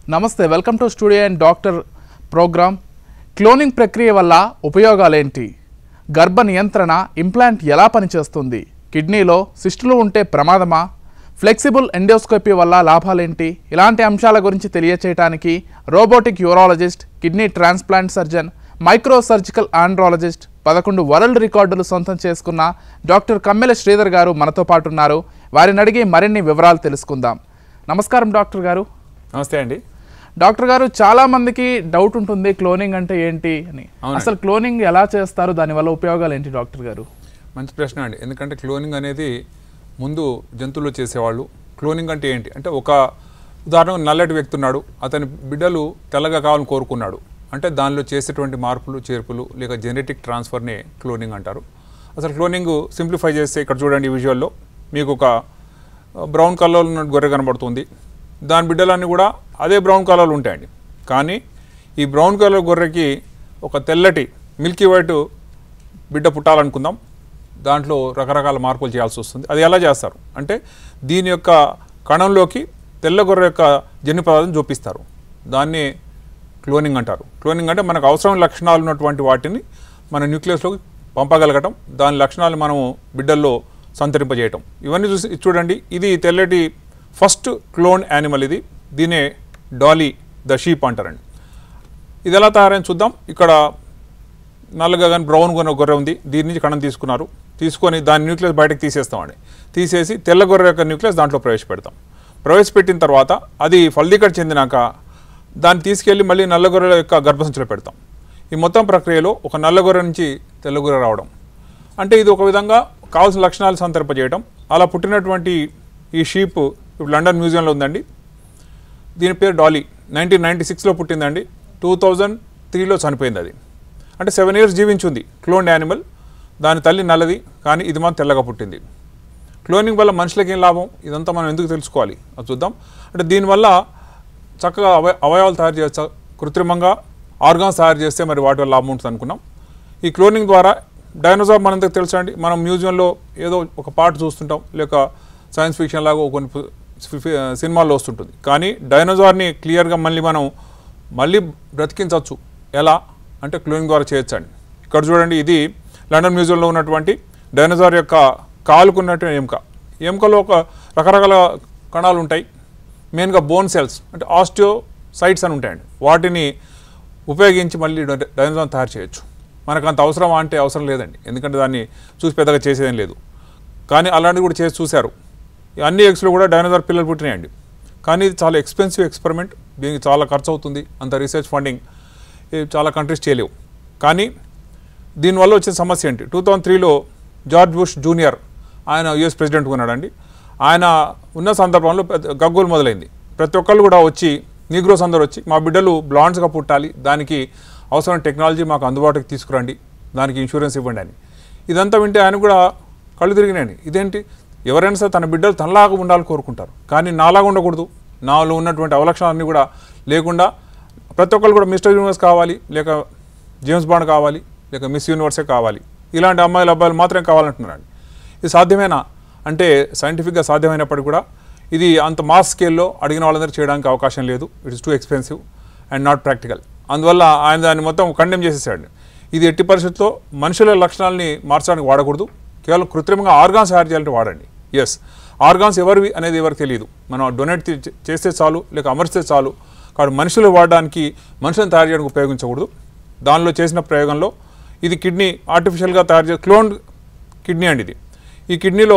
నమస్తే welcome to studio and doctor program cloning ప్రక్రియ వల్ల ఉపయోగాలేంటి గర్భ నియంత్రణ ఇంప్లాంట్ ఎలా పనిచేస్తుంది కిడ్నీలో సిస్టులు ఉంటే ప్రమాదమా ఫ్లెక్సిబుల్ ఎండోస్కోపీ వల్ల లాభాలేంటి ఇలాంటి అంశాల గురించి తెలియచేయడానికి robotic urologist kidney transplant surgeon micro surgical andrologist పదకొండు వరల్డ్ రికార్డులు సొంతం చేసుకున్న డాక్టర్ కమ్మెల శ్రీధర్ గారు మనతో పాటు ఉన్నారు వారిని అడిగి మరిన్ని వివరాలు తెలుసుకుందాం నమస్కారం డాక్టర్ గారు నమస్తే అండి డాక్టర్ గారు చాలా మందికి డౌట్ ఉంటుంది క్లోనింగ్ అంటే ఏంటి అని అవునండి. అసలు క్లోనింగ్ ఎలా చేస్తారు దానివల్ల ఉపయోగాలు ఏంటి డాక్టర్ గారు మంచి ప్రశ్న అండి ఎందుకంటే క్లోనింగ్ అనేది ముందు జంతువులు చేసేవాళ్ళు క్లోనింగ్ అంటే ఏంటి అంటే ఒక ఉదాహరణ నల్లటి వ్యక్తి ఉన్నాడు అతని బిడ్డలు తెల్లగా కావాలని కోరుకున్నాడు అంటే దానిలో చేసేటువంటి మార్పులు చేర్పులు లేక జెనెటిక్ ట్రాన్స్ఫర్నే క్లోనింగ్ అంటారు అసలు క్లోనింగ్ సింప్లిఫై చేస్తే ఇక్కడ చూడండి ఈ విజువల్లో మీకు ఒక బ్రౌన్ కలర్లో ఉన్న గొర్రె కనబడుతుంది దాని బిడ్డలన్నీ కూడా అదే బ్రౌన్ కలర్లో ఉంటాయండి కానీ ఈ బ్రౌన్ కలర్ గొర్రెకి ఒక తెల్లటి మిల్కీ వైట్ బిడ్డ పుట్టాలనుకుందాం దాంట్లో రకరకాల మార్పులు చేయాల్సి వస్తుంది అది ఎలా చేస్తారు అంటే దీని యొక్క కణంలోకి తెల్ల గొర్రె యొక్క జన్యు పదార్థం చూపిస్తారు దాన్ని క్లోనింగ్ అంటారు క్లోనింగ్ అంటే మనకు అవసరం లక్షణాలు ఉన్నటువంటి వాటిని మన న్యూక్లియస్లోకి పంపగలగటం దాని లక్షణాలు మనం బిడ్డల్లో సంతరింపజేయటం ఇవన్నీ చూసి ఇది చూడండి ఇది తెల్లటి ఫస్ట్ క్లోన్ యానిమల్ ఇది దీనే డాలీ ద షీప్ అంటారండి ఇది ఎలా తయారైంది చూద్దాం ఇక్కడ నల్లగా కానీ బ్రౌన్ కొన్న గొర్రె ఉంది దీని నుంచి కణం తీసుకున్నారు తీసుకొని దాని న్యూక్లియస్ బయటకు తీసేస్తామండి తీసేసి తెల్ల గొర్రె యొక్క న్యూక్లియస్ దాంట్లో ప్రవేశపెడతాం ప్రవేశపెట్టిన తర్వాత అది ఫల్దీకట్ చెందినాక దాన్ని తీసుకెళ్ళి మళ్ళీ నల్ల గొర్రెల యొక్క గర్భసంచిలో పెడతాం ఈ మొత్తం ప్రక్రియలో ఒక నల్ల గొర్రె నుంచి తెల్ల గొర్రె రావడం అంటే ఇది ఒక విధంగా కావాల్సిన లక్షణాలు సంతరింపజేయడం అలా పుట్టినటువంటి ఈ షీప్ ఇప్పుడు లండన్ మ్యూజియంలో ఉందండి దీని పేరు డాలీ నైన్టీన్ నైంటీ సిక్స్లో పుట్టిందండి టూ థౌజండ్ త్రీలో చనిపోయింది అది అంటే సెవెన్ ఇయర్స్ జీవించింది క్లోన్డ్ యానిమల్ దాని తల్లి నల్లది కానీ ఇది మాత్రం తెల్లగా పుట్టింది క్లోనింగ్ వల్ల మనుషులకి ఏం లాభం ఇదంతా మనం ఎందుకు తెలుసుకోవాలి అది చూద్దాం అంటే దీనివల్ల చక్కగా అవయ అవయవాలు తయారు చేయొచ్చు కృత్రిమంగా ఆర్గాన్స్ తయారు చేస్తే మరి వాటి వల్ల లాభం ఉంటుంది అనుకున్నాం ఈ క్లోనింగ్ ద్వారా డైనోసార్ మనందరికి తెలుసా అండి మనం మ్యూజియంలో ఏదో ఒక పార్ట్ చూస్తుంటాం లేక సైన్స్ ఫిక్షన్ లాగా కొన్ని పు- ఫి- సినిమాల్లో వస్తుంటుంది కానీ డైనోసార్ని క్లియర్గా మళ్ళీ మనం మళ్ళీ బ్రతికించవచ్చు ఎలా అంటే క్లోనింగ్ ద్వారా చేయొచ్చండి ఇక్కడ చూడండి ఇది లండన్ మ్యూజియంలో ఉన్నటువంటి డైనోసార్ యొక్క కాలుకున్నటువంటి ఎముక ఎముకలో ఒక రకరకాల కణాలు ఉంటాయి మెయిన్గా బోన్ సెల్స్ అంటే ఆస్టియో సైట్స్ అని ఉంటాయండి వాటిని ఉపయోగించి మళ్ళీ డై- డైనోసార్ తయారు చేయొచ్చు మనకు అంత అవసరమా అంటే అవసరం లేదండి ఎందుకంటే దాన్ని చూసి పెద్దగా చేసేదేం లేదు కానీ అలాంటివి కూడా చేసి చూశారు ఈ అన్ని ఎగ్స్లో కూడా డైనోసార్ పిల్లలు పుట్టినాయండి కానీ ఇది చాలా ఎక్స్పెన్సివ్ ఎక్స్పెరిమెంట్ దీనికి చాలా ఖర్చు అవుతుంది అంత రీసెర్చ్ ఫండింగ్ ఇది చాలా కంట్రీస్ చేయలేవు కానీ దీనివల్ల వచ్చే సమస్య ఏంటి టూ థౌజండ్ త్రీలో జార్జ్ బుష్ జూనియర్ ఆయన యుఎస్ ప్రెసిడెంట్ ఉన్నాడండి ఆయన ఉన్న సందర్భంలో పెద్ద గగ్గోలు మొదలైంది ప్రతి ఒక్కళ్ళు కూడా వచ్చి నీగ్రోస్ అందరూ వచ్చి మా బిడ్డలు బ్లాండ్స్గా పుట్టాలి దానికి అవసరమైన టెక్నాలజీ మాకు అందుబాటుకి తీసుకురండి దానికి ఇన్సూరెన్స్ ఇవ్వండి అని ఇదంతా వింటే ఆయన కూడా కళ్ళు తిరిగినాయండి ఇదేంటి ఎవరైనా సరే తన బిడ్డలు తనలాగా ఉండాలని కోరుకుంటారు కానీ నాలాగా ఉండకూడదు నాలో ఉన్నటువంటి అవలక్షణాలన్నీ కూడా లేకుండా ప్రతి ఒక్కళ్ళు కూడా మిస్టర్ యూనివర్స్ కావాలి లేక జేమ్స్ బాండ్ కావాలి లేక మిస్ యూనివర్సే కావాలి ఇలాంటి అమ్మాయిలు అబ్బాయిలు మాత్రమే కావాలంటున్నారండి ఇది సాధ్యమేనా అంటే సైంటిఫిక్గా సాధ్యమైనప్పటికీ కూడా ఇది అంత మాస్ స్కేల్లో అడిగిన వాళ్ళందరూ చేయడానికి అవకాశం లేదు it is too expensive and not practical అందువల్ల ఆయన దాన్ని మొత్తం కండెమ్ చేసేసాడు ఇది ఎట్టి పరిస్థితుల్లో మనుషుల లక్షణాలని మార్చడానికి వాడకూడదు కేవలం కృత్రిమంగా ఆర్గాన్స్ తయారు చేయాలంటే వాడండి ఎస్ ఆర్గాన్స్ ఎవరివి అనేది ఎవరికి తెలియదు మనం డొనేట్ చే- చేస్తే చాలు లేక అమర్చితే చాలు కాబట్టి మనుషులు వాడడానికి మనుషులను తయారు చేయడానికి ఉపయోగించకూడదు దానిలో చేసిన ప్రయోగంలో ఇది కిడ్నీ ఆర్టిఫిషియల్గా తయారు చే క్లోన్ కిడ్నీ అండి ఇది ఈ కిడ్నీలో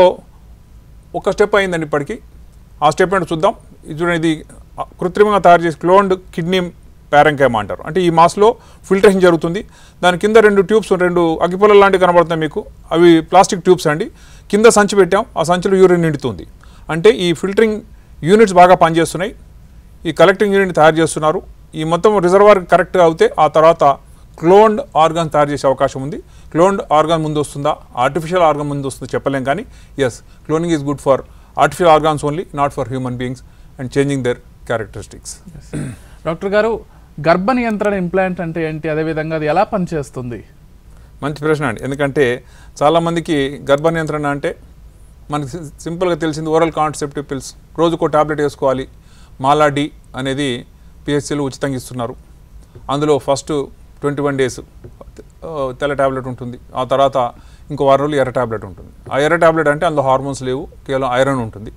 ఒక స్టెప్ అయిందండి ఇప్పటికి ఆ స్టెప్ ఏంటో చూద్దాం ఇది చూడండి ఇది కృత్రిమంగా తయారు చేసి క్లోన్డ్ కిడ్నీ ప్యారంకైమా అంటారు అంటే ఈ మాస్లో ఫిల్టరేషన్ జరుగుతుంది దాని కింద రెండు ట్యూబ్స్ రెండు అగ్గిపుల్లలు లాంటివి కనబడుతున్నాయి మీకు అవి ప్లాస్టిక్ ట్యూబ్స్ అండి కింద సంచి పెట్టాం ఆ సంచిలో యూరిన్ నిండుతుంది అంటే ఈ ఫిల్టరింగ్ యూనిట్స్ బాగా పనిచేస్తున్నాయి ఈ కలెక్టింగ్ యూనిట్ తయారు చేస్తున్నారు ఈ మొత్తం రిజర్వాయర్ కరెక్ట్గా అవుతే ఆ తర్వాత క్లోన్డ్ ఆర్గాన్ తయారు చేసే అవకాశం ఉంది క్లోన్డ్ ఆర్గాన్ ముందు వస్తుందా ఆర్టిఫిషియల్ ఆర్గాన్ ముందు వస్తుందో చెప్పలేం కానీ yes cloning is good for artificial organs only not for human beings and changing their characteristics doctor గారు గర్భ నియంత్రణ ఇంప్లాంట్ అంటే ఏంటి అదేవిధంగా అది ఎలా పనిచేస్తుంది మంచి ప్రశ్న అండి ఎందుకంటే చాలామందికి గర్భ నియంత్రణ అంటే మనకి సి- సింపుల్గా తెలిసింది ఓరల్ కాంట్సెప్టివ్ పిల్స్ రోజుకో టాబ్లెట్ వేసుకోవాలి మాలా డి అనేది పిహెచ్సిలు ఉచితంగా ఇస్తున్నారు అందులో ఫస్ట్ ట్వంటీ వన్ డేస్ తెల్ల ట్యాబ్లెట్ ఉంటుంది ఆ తర్వాత ఇంకో వారం రోజులు ఎర్ర ట్యాబ్లెట్ ఉంటుంది ఆ ఎర్ర ట్యాబ్లెట్ అంటే అందులో హార్మోన్స్ లేవు కేవలం ఐరన్ ఉంటుంది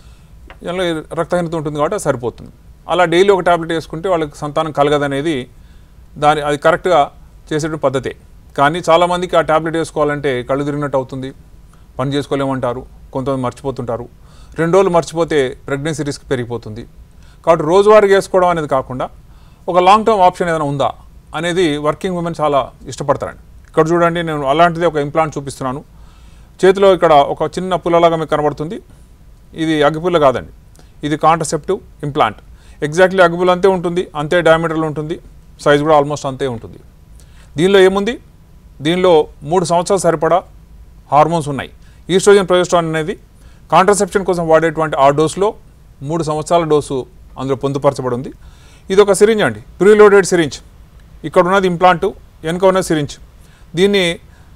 ఇలా రక్తహీనత ఉంటుంది కాబట్టి అది సరిపోతుంది అలా డైలీ ఒక ట్యాబ్లెట్ వేసుకుంటే వాళ్ళకి సంతానం కలగదనేది దాని అది కరెక్ట్గా చేసేట పద్ధతే కానీ చాలామందికి ఆ ట్యాబ్లెట్ వేసుకోవాలంటే కళ్ళు తిరిగినట్టు అవుతుంది పని చేసుకోలేమంటారు కొంతమంది మర్చిపోతుంటారు రెండు రోజులు మర్చిపోతే ప్రెగ్నెన్సీ రిస్క్ పెరిగిపోతుంది కాబట్టి రోజువారీగా వేసుకోవడం అనేది కాకుండా ఒక లాంగ్ టర్మ్ ఆప్షన్ ఏదైనా ఉందా అనేది వర్కింగ్ ఉమెన్ చాలా ఇష్టపడతారండి ఇక్కడ చూడండి నేను అలాంటిది ఒక ఇంప్లాంట్ చూపిస్తున్నాను చేతిలో ఇక్కడ ఒక చిన్న పుల్లలాగా మీకు కనబడుతుంది ఇది అగ్గిపుల్ల కాదండి ఇది కాంట్రసెప్టివ్ ఇంప్లాంట్ ఎగ్జాక్ట్లీ అగ్గిపుల్ల అంతే ఉంటుంది అంతే డయామీటర్లో ఉంటుంది సైజ్ కూడా ఆల్మోస్ట్ అంతే ఉంటుంది దీనిలో ఏముంది దీనిలో మూడు సంవత్సరాలు సరిపడా హార్మోన్స్ ఉన్నాయి ఈస్ట్రోజన్ ప్రొజెస్ట్రాన్ అనేది కాంట్రసెప్షన్ కోసం వాడేటువంటి ఆ డోసులో మూడు సంవత్సరాల డోసు అందులో పొందుపరచబడి ఉంది ఇది ఒక సిరింజ్ అండి ప్రీలోడెడ్ సిరింజ్ ఇక్కడ ఉన్నది ఇంప్లాంట్ వెనుక ఉన్నది సిరింజ్ దీన్ని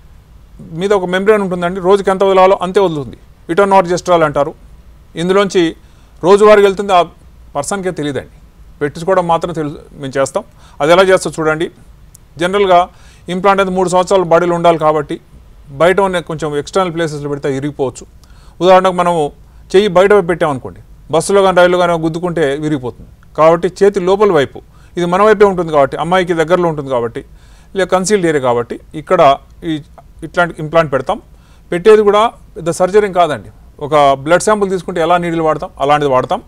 మీద ఒక మెంబ్రేన్ ఉంటుందండి రోజుకి ఎంత వదలాలో అంతే వదులుతుంది ఇటోనార్జెస్ట్రాల్ అంటారు ఇందులోంచి రోజువారీ వెళ్తుంది ఆ పర్సన్కే తెలియదండి పెట్టించుకోవడం మాత్రం తెలుసు మేము చేస్తాం అది ఎలా చేస్తా చూడండి జనరల్గా ఇంప్లాంట్ అనేది మూడు సంవత్సరాలు బాడీలో ఉండాలి కాబట్టి బయట ఉన్న కొంచెం ఎక్స్టర్నల్ ప్లేసెస్లో పెడితే ఇరిగిపోవచ్చు ఉదాహరణకు మనము చెయ్యి బయట పెట్టామనుకోండి బస్సులో కానీ రైల్లో కానీ గుద్దుకుంటే విరిగిపోతుంది కాబట్టి చేతి లోపల వైపు ఇది మన వైపే ఉంటుంది కాబట్టి అమ్మాయికి దగ్గరలో ఉంటుంది కాబట్టి లేక కన్సీల్డ్ ఏరియా కాబట్టి ఇక్కడ ఈ ఇట్లాంటి ఇంప్లాంట్ పెడతాం పెట్టేది కూడా పెద్ద సర్జరీ కాదండి ఒక బ్లడ్ శాంపుల్ తీసుకుంటే ఎలా నీళ్ళు వాడతాం అలాంటిది వాడతాం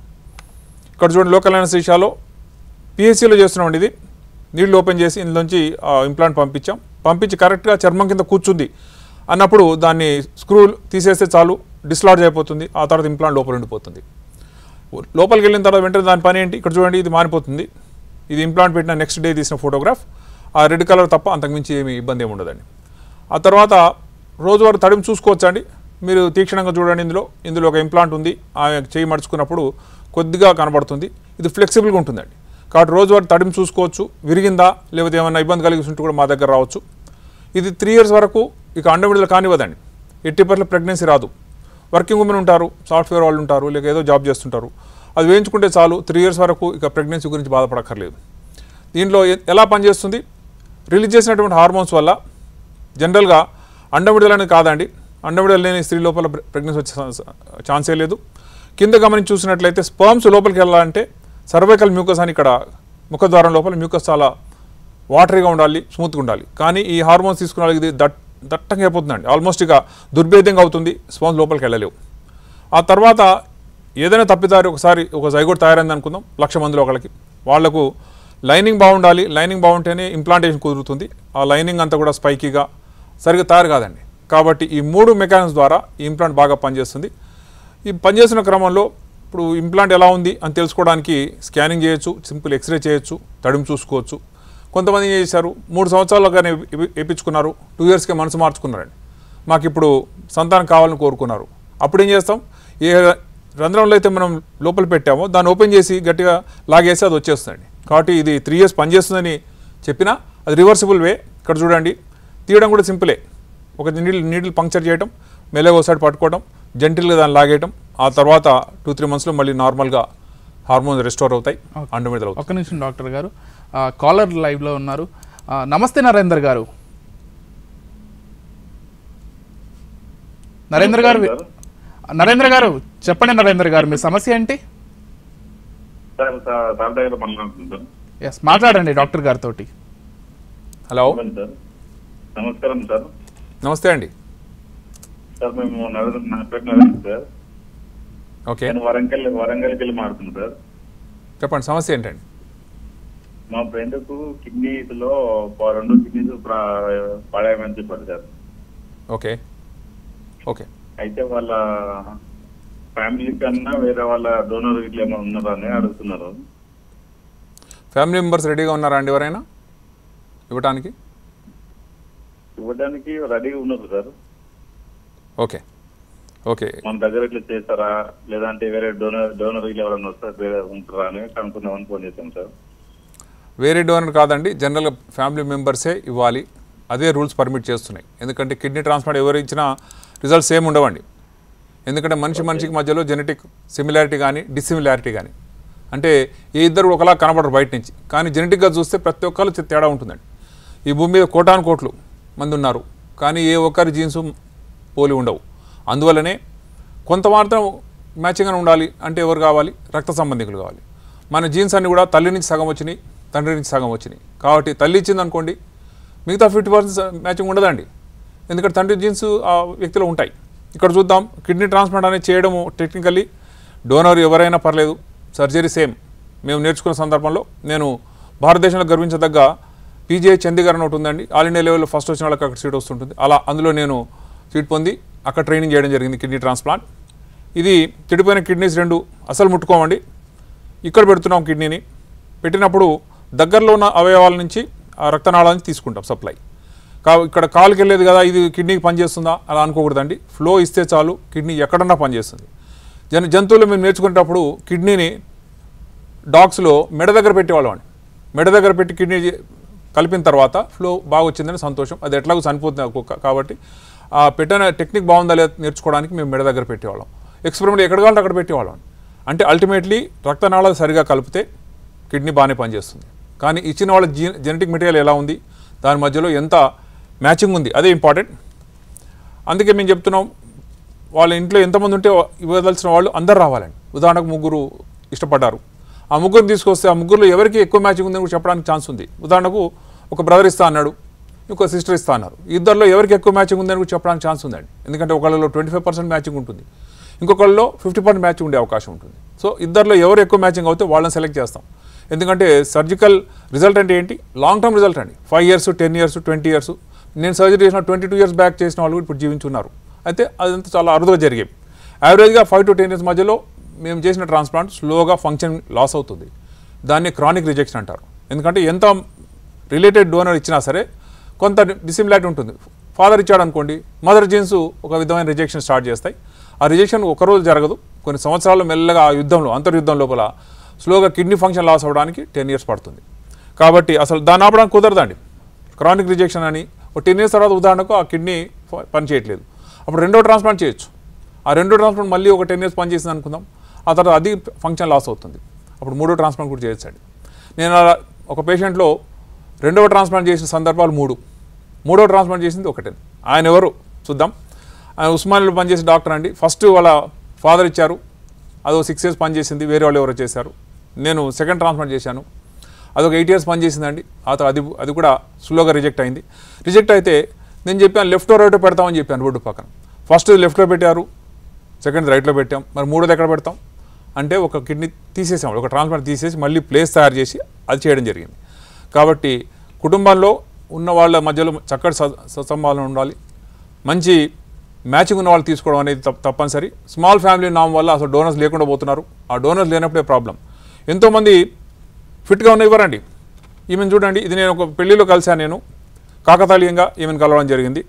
ఇక్కడ చూడండి లోకల్ అనస్థీషియాలో పిహెచ్సిలో చేస్తున్నామండి ఇది నీళ్ళు ఓపెన్ చేసి ఇందులోంచి ఇంప్లాంట్ పంపించాం పంపించి కరెక్ట్గా చర్మం కింద కూర్చుంది అన్నప్పుడు దాన్ని స్క్రూ తీసేస్తే చాలు డిస్లార్జ్ అయిపోతుంది ఆ తర్వాత ఇంప్లాంట్ లోపల ఉండిపోతుంది లోపలికి వెళ్ళిన తర్వాత వెంటనే దాని పని ఏంటి ఇక్కడ చూడండి ఇది మారిపోతుంది ఇది ఇంప్లాంట్ పెట్టిన నెక్స్ట్ డే తీసిన ఫోటోగ్రాఫ్ ఆ రెడ్ కలర్ తప్ప అంతకుమించి ఏమి ఇబ్బంది ఏమి ఉండదండి ఆ తర్వాత రోజువారీ తడిమి చూసుకోవచ్చండి మీరు తీక్షణంగా చూడండి ఇందులో ఇందులో ఒక ఇంప్లాంట్ ఉంది ఆమె చేయి మడుచుకున్నప్పుడు కొద్దిగా కనబడుతుంది ఇది ఫ్లెక్సిబుల్గా ఉంటుందండి కాబట్టి రోజువారీ తడిమి చూసుకోవచ్చు విరిగిందా లేకపోతే ఏమైనా ఇబ్బంది కలిగి ఉంటే కూడా మా దగ్గర రావచ్చు ఇది త్రీ ఇయర్స్ వరకు ఇక అండమిడలు కానివ్వదండి ఎయిటీ పర్సెంట్ ప్రెగ్నెన్సీ రాదు వర్కింగ్ ఉమెన్ ఉంటారు సాఫ్ట్వేర్ వాళ్ళు ఉంటారు లేక ఏదో జాబ్ చేస్తుంటారు అది వేయించుకుంటే చాలు త్రీ ఇయర్స్ వరకు ఇక ప్రెగ్నెన్సీ గురించి బాధపడక్కర్లేదు దీంట్లో ఎ- ఎలా పనిచేస్తుంది రిలీజ్ చేసినటువంటి హార్మోన్స్ వల్ల జనరల్గా అండమిడలు అనేది కాదండి అండమిడలు లేని స్త్రీ లోపల ప్రె- ప్రెగ్నెన్సీ వచ్చే ఛాన్స్- ఛాన్సే లేదు కింద గమనించి చూసినట్లయితే స్పర్మ్స్ లోపలికి వెళ్ళాలంటే సర్వైకల్ మ్యూకస్ అని ఇక్కడ ముఖద్వారం లోపల మ్యూకస్ చాలా వాటరీగా ఉండాలి స్మూత్గా ఉండాలి కానీ ఈ హార్మోన్స్ తీసుకున్న వాళ్ళకి ఇది దట్ దట్టంగా అయిపోతుందండి ఆల్మోస్ట్ ఇక దుర్భేద్యంగా అవుతుంది స్పర్మ్స్ లోపలికి వెళ్ళలేవు ఆ తర్వాత ఏదైనా తప్పిదారి ఒకసారి ఒక జైగోడ్ తయారైంది అనుకుందాం లక్ష మందిలో ఒకళ్ళకి వాళ్లకు లైనింగ్ బాగుండాలి లైనింగ్ బాగుంటేనే ఇంప్లాంటేషన్ కుదురుతుంది ఆ లైనింగ్ అంతా కూడా స్పైకీగా సరిగ్గా తయారు కాదండి కాబట్టి ఈ మూడు మెకానిజమ్స్ ద్వారా ఈ ఇంప్లాంట్ బాగా పనిచేస్తుంది ఈ పనిచేస్తున్న క్రమంలో ఇప్పుడు ఇంప్లాంట్ ఎలా ఉంది అని తెలుసుకోవడానికి స్కానింగ్ చేయొచ్చు సింపుల్ ఎక్స్రే చేయొచ్చు తడిమి చూసుకోవచ్చు కొంతమంది ఏం చేశారు మూడు సంవత్సరాలుగానే వేయించుకున్నారు టూ ఇయర్స్కే మనసు మార్చుకున్నారండి మాకు ఇప్పుడు సంతానం కావాలని కోరుకున్నారు అప్పుడు ఏం చేస్తాం ఏ రంధ్రంలో అయితే మనం లోపల పెట్టామో దాన్ని ఓపెన్ చేసి గట్టిగా లాగేసి అది వచ్చేస్తుందండి కాబట్టి ఇది త్రీ ఇయర్స్ పనిచేస్తుందని చెప్పినా అది రివర్సిబుల్ వే ఇక్కడ చూడండి తీయడం కూడా సింపులే ఒక నీళ్ళు నీళ్ళు పంక్చర్ చేయడం మెల్లగా ఒకసారి పట్టుకోవడం జెంటిల్గా దాన్ని లాగేయడం ఆ తర్వాత టూ త్రీ మంత్స్లో మళ్ళీ నార్మల్గా హార్మోన్స్ రెస్టోర్ అవుతాయి అండమిడలు అవుతాయి ఒక్క నిమిషం డాక్టర్ గారు ఆ, కాలర్ లైవ్లో ఉన్నారు ఆ, నమస్తే నరేందర్ గారు నరేంద్ర గారు వి- నరేంద్ర గారు చెప్పండి నరేంద్ర గారు మీ సమస్య ఏంటి సార్ సార్ సార్ దగ్గర మాట్లాడుతున్నాను ఎస్ మాట్లాడండి డాక్టర్ గారితో హలో సార్ సార్ నమస్కారం సార్ నమస్తే అండి సార్ మేము నరేంద్ర నా పేరు నరేంద్ర సార్ ఓకే నేను వరంగల్ వరంగల్కి వెళ్ళి మాడుతున్నాను సార్ చెప్పండి సమస్య ఏంటండి మా ఫ్రెండ్ కు కిడ్నీస్ లో ప- రెండు కిడ్నీస్ పడాయమని చెప్పారు సార్ ఓకే ఓకే అయితే వాళ్ళ ఫ్యామిలీ కన్నా వేరే వాళ్ళ డోనర్ ఇట్లా ఏమైనా ఉన్నారా అని అడుగుతున్నారు ఫ్యామిలీ మెంబర్స్ రెడీగా ఉన్నారా అండి ఎవరైనా ఇవ్వటానికి ఇవ్వడానికి రెడీగా ఉన్నారు సార్ ఓకే ఓకే మన దగ్గర ఇట్లా చేస్తారా లేదంటే వేరే డోనర్ డోనర్ ఇట్లా ఎవరైనా వస్తారు వేరే ఉంటారా అని కనుక్కుందామని ఫోన్ చేశాం సార్ వేరే డోనర్ కాదండి జనరల్గా ఫ్యామిలీ మెంబర్సే ఇవ్వాలి అదే రూల్స్ పర్మిట్ చేస్తున్నాయి ఎందుకంటే కిడ్నీ ట్రాన్స్ప్లాంట్ ఎవరు ఇచ్చినా రిజల్ట్స్ ఏమి ఉండవండి ఎందుకంటే మనిషి మనిషికి మధ్యలో జెనెటిక్ సిమిలారిటీ కానీ డిసిమిలారిటీ కానీ అంటే ఏ ఇద్దరు ఒకలా కనబడరు బయట నుంచి కానీ జెనెటిక్గా చూస్తే ప్రతి ఒక్కరు తే- తేడా ఉంటుందండి ఈ భూమి మీద కోటాను కోట్లు మంది ఉన్నారు కానీ ఏ ఒక్కరి జీన్స్ పోలి ఉండవు అందువల్లనే కొంత మాత్రం మ్యాచింగ్గా ఉండాలి అంటే ఎవరు కావాలి రక్త సంబంధికులు కావాలి మన జీన్స్ అన్ని కూడా తల్లి నుంచి సగం వచ్చినాయి తండ్రి నుంచి సగం వచ్చినాయి కాబట్టి తల్లి ఇచ్చింది అనుకోండి మిగతా ఫిఫ్టీ పర్సెంట్ మ్యాచింగ్ ఉండదండి ఎందుకంటే తండ్రి జీన్స్ ఆ వ్యక్తిలో ఉంటాయి ఇక్కడ చూద్దాం కిడ్నీ ట్రాన్స్ప్లాంట్ అనేది చేయడము టెక్నికల్లీ డోనర్ ఎవరైనా పర్లేదు సర్జరీ సేమ్ మేము నేర్చుకున్న సందర్భంలో నేను భారతదేశంలో గర్వించదగ్గ పీజీఐ చండీగఢ్ అని ఒకటి ఉందండి ఆల్ ఇండియా లెవెల్లో ఫస్ట్ వచ్చిన వాళ్ళకి అక్కడ సీట్ వస్తుంటుంది అలా అందులో నేను సీట్ పొంది అక్కడ ట్రైనింగ్ చేయడం జరిగింది కిడ్నీ ట్రాన్స్ప్లాంట్ ఇది చెడిపోయిన కిడ్నీస్ రెండు అసలు ముట్టుకోమండి ఇక్కడ పెడుతున్నాం కిడ్నీని పెట్టినప్పుడు దగ్గరలో ఉన్న అవయవాల నుంచి ఆ రక్తనాళాల నుంచి తీసుకుంటాం సప్లై కా ఇక్కడ కాలుకి వెళ్ళేది కదా ఇది కిడ్నీకి పనిచేస్తుందా అలా అనుకోకూడదండి ఫ్లో ఇస్తే చాలు కిడ్నీ ఎక్కడన్నా పనిచేస్తుంది జన జంతువులు మేము నేర్చుకునేటప్పుడు కిడ్నీని డాగ్స్లో మెడ దగ్గర పెట్టేవాళ్ళం అండి మెడ దగ్గర పెట్టి కిడ్నీ చే- కలిపిన తర్వాత ఫ్లో బాగా వచ్చిందని సంతోషం అది ఎట్లాగో చనిపోతుంది ఆ కుక్క కాబట్టి ఆ పెట్టిన టెక్నిక్ బాగుందా లేదా నేర్చుకోవడానికి మేము మెడ దగ్గర పెట్టేవాళ్ళం ఎక్స్పెరిమెంట్ ఎక్కడ కావాలంటే అక్కడ పెట్టేవాళ్ళం అంటే అల్టిమేట్లీ రక్తనాళాలు సరిగా కలిపితే కిడ్నీ బాగానే పనిచేస్తుంది కానీ ఇచ్చిన వాళ్ళ జీ జెనెటిక్ మెటీరియల్ ఎలా ఉంది దాని మధ్యలో ఎంత మ్యాచింగ్ ఉంది అదే ఇంపార్టెంట్ అందుకే మేము చెప్తున్నాం వాళ్ళ ఇంట్లో ఎంతమంది ఉంటే ఇవ్వదలసిన వాళ్ళు అందరు రావాలండి ఉదాహరణకు ముగ్గురు ఇష్టపడ్డారు ఆ ముగ్గురు తీసుకొస్తే ఆ ముగ్గురులో ఎవరికి ఎక్కువ మ్యాచింగ్ ఉందని కూడా చెప్పడానికి ఛాన్స్ ఉంది ఉదాహరణకు ఒక బ్రదర్ ఇస్తా అన్నాడు ఇంకో సిస్టర్ ఇస్తా అన్నారు ఇద్దరిలో ఎవరికి ఎక్కువ మ్యాచింగ్ ఉందని కూడా చెప్పడానికి ఛాన్స్ ఉందండి ఎందుకంటే ఒకళ్ళలో ట్వంటీ ఫైవ్ పర్సెంట్ మ్యాచింగ్ ఉంటుంది ఇంకొకళ్ళలో ఫిఫ్టీ పర్సెంట్ మ్యాచింగ్ ఉండే అవకాశం ఉంటుంది సో ఇద్దరిలో ఎవరు ఎక్కువ మ్యాచింగ్ అవుతే వాళ్ళని సెలెక్ట్ చేస్తాం ఎందుకంటే సర్జికల్ రిజల్ట్ అంటే ఏంటి లాంగ్ టర్మ్ రిజల్ట్ అండి five years ten years twenty years నేను సర్జరీ చేసిన ట్వంటీ టూ ఇయర్స్ బ్యాక్ చేసిన వాళ్ళు కూడా ఇప్పుడు జీవించున్నారు అయితే అదంతా చాలా అరుదుగా జరిగేవి యావరేజ్గా ఫైవ్ టు టెన్ ఇయర్స్ మధ్యలో మేము చేసిన ట్రాన్స్ప్లాంట్ స్లోగా ఫంక్షన్ లాస్ అవుతుంది దాన్ని క్రానిక్ రిజెక్షన్ అంటారు ఎందుకంటే ఎంత రిలేటెడ్ డోనర్ ఇచ్చినా సరే కొంత డిసిమిలారిటీ ఉంటుంది ఫాదర్ ఇచ్చాడు అనుకోండి మదర్ జీన్స్ ఒక విధమైన రిజెక్షన్ స్టార్ట్ చేస్తాయి ఆ రిజెక్షన్ ఒకరోజు జరగదు కొన్ని సంవత్సరాలు మెల్లగా ఆ యుద్ధంలో అంతర్యుద్ధం లోపల స్లోగా కిడ్నీ ఫంక్షన్ లాస్ అవ్వడానికి టెన్ ఇయర్స్ పడుతుంది కాబట్టి అసలు దాన్ని ఆపడానికి కుదరదండి క్రానిక్ రిజెక్షన్ అని ఒక టెన్ ఇయర్స్ తర్వాత ఉదాహరణకు ఆ కిడ్నీ ఫ- పని చేయట్లేదు అప్పుడు రెండో ట్రాన్స్ప్లాంట్ చేయొచ్చు ఆ రెండో ట్రాన్స్ప్లాంట్ మళ్ళీ ఒక టెన్ ఇయర్స్ పని చేసింది అనుకుందాం ఆ తర్వాత అది ఫంక్షన్ లాస్ అవుతుంది అప్పుడు మూడో ట్రాన్స్ప్లాంట్ కూడా చేయొచ్చండి నేను అలా ఒక పేషెంట్లో రెండవ ట్రాన్స్ప్లాంట్ చేసిన సందర్భాలు మూడు మూడో ట్రాన్స్ప్లాంట్ చేసింది ఒకటే ఆయన ఎవరు చూద్దాం ఆయన ఉస్మానియాలో పనిచేసే డాక్టర్ అండి ఫస్ట్ వాళ్ళ ఫాదర్ ఇచ్చారు అదో సిక్స్ ఇయర్స్ పనిచేసింది వేరే వాళ్ళు ఎవరో చేశారు నేను సెకండ్ ట్రాన్స్ప్లాంట్ చేశాను అదొక ఎయిట్ ఇయర్స్ పనిచేసిందండి ఆ తర్వాత అది అది కూడా స్లోగా రిజెక్ట్ అయింది రిజెక్ట్ అయితే నేను చెప్పాను లెఫ్ట్ రైట్ పెడతామని చెప్పాను రోడ్డు పక్కన ఫస్ట్ లెఫ్ట్లో పెట్టారు సెకండ్ రైట్లో పెట్టాం మరి మూడోది ఎక్కడ పెడతాం అంటే ఒక కిడ్నీ తీసేసాం ఒక ట్రాన్స్ప్లాంట్ తీసేసి మళ్ళీ ప్లేస్ తయారు చేసి అది చేయడం జరిగింది కాబట్టి కుటుంబంలో ఉన్న వాళ్ళ మధ్యలో చక్కటి స- సత్సంబాలన ఉండాలి మంచి మ్యాచింగ్ ఉన్న వాళ్ళు తీసుకోవడం అనేది తప్ప- తప్పనిసరి స్మాల్ ఫ్యామిలీ నామ్ వల్ల అసలు డోనర్స్ లేకుండా పోతున్నారు ఆ డోనర్స్ లేనప్పుడే ప్రాబ్లం ఎంతోమంది ఫిట్గా ఉన్న ఇవ్వరండి ఈమెను చూడండి ఇది నేను ఒక పెళ్లిలో కలిశాను నేను కాకతాళీయంగా ఈమెను కలవడం జరిగింది